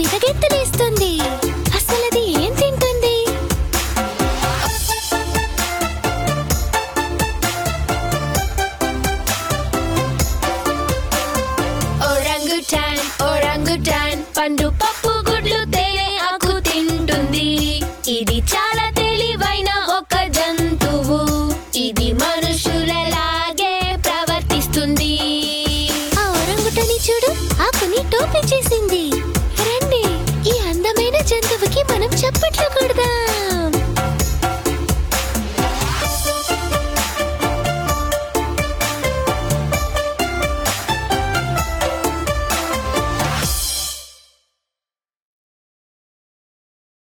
మీద గెంతులేస్తుంది అసలు అది ఏం తింటుంది ఓరంగుటాన్ ఓరంగుటాన్ పండు పప్పు గుడ్లు తేనె ఆకు తింటుంది ఇది చాలా తెలివైన ఒక జంతువు ఇది మనుషులలాగే ప్రవర్తిస్తుంది ఆ ఒరంగుటని చూడు ఆకుని టోపీ చేసింది రండి ఈ అందమైన జంతువుకి మనం చప్పట్లు కొడదాం